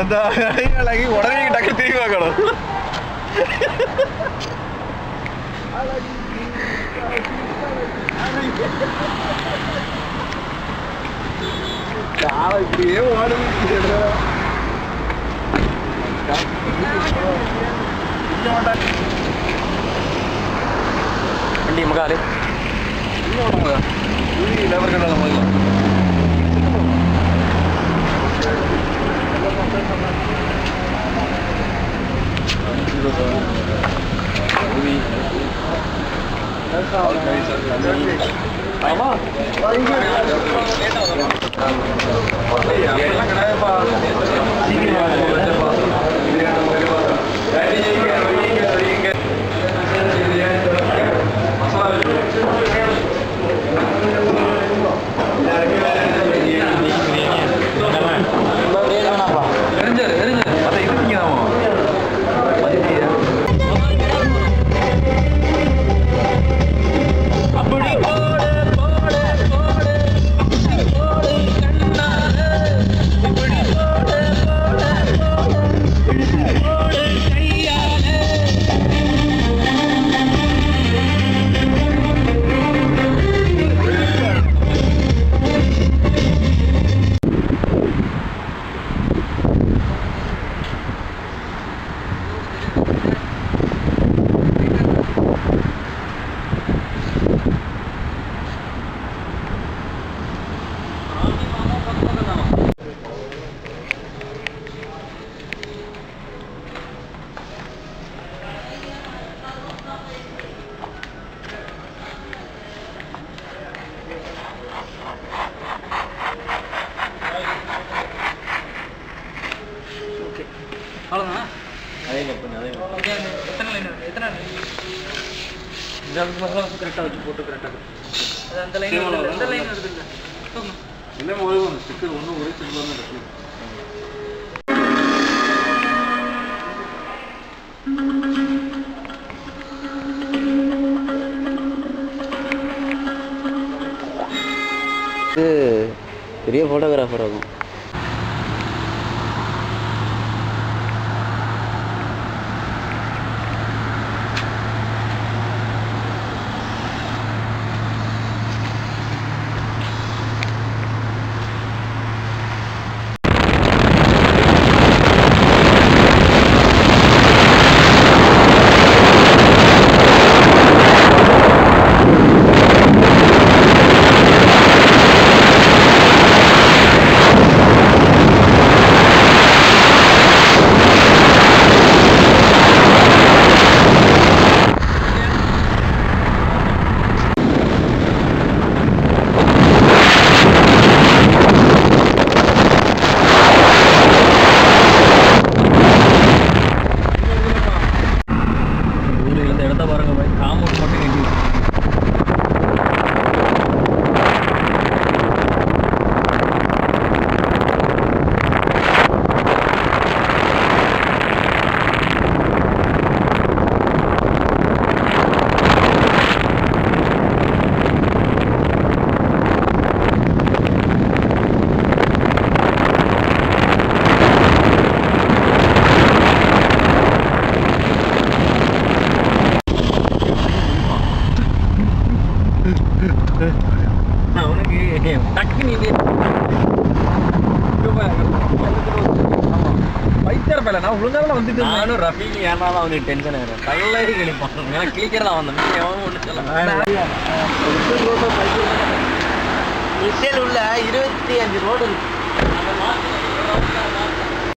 அந்த அழகி உடனே டக்கு திரும்பி பார்க்கணும் காலை இப்படியே ஓடுது வண்டி முகாலு lebar ke dalam lagi. எரிஞ்சாரு எரிஞ்சாரு அதை இருந்தீங்க அப்படி போடு போடு போடு அப்படி போடு கண்ணால இப்படி போடு போடு போடு போடு கையால அவ்வளோதானா அதே பண்ணு அதே எத்தனை லைன் எத்தனை கரெக்டாக வச்சு போட்டு கரெக்டாக அது அந்த லைன் அந்த லைன் வருது இல்லை என்ன ஒரு ஸ்டிக்கர் ஒன்றும் ஒரே ஸ்டிக்கர் தான் இருக்கு இது பெரிய ஃபோட்டோகிராஃபர் ஆகும் ஊரில் இந்த இடத்த பாருங்க காம்பவுண்ட் மட்டும் கட்டி அவனுக்கு டக்குன்னு இது பைத்தியார பையல நான் ஒழுங்காக வந்துட்டு நானும் ரஃபீக்கு ஏன்னா தான் அவனுக்கு டென்ஷன் ஆகிறேன் கல்லாரி கிழிப்பான் ஏன்னா கிளிக்கிறதா வந்தேன் மீதி எவனும் ஒன்றும் சொல்ல இசையில் உள்ள இருபத்தி அஞ்சு ரோடு இருக்கு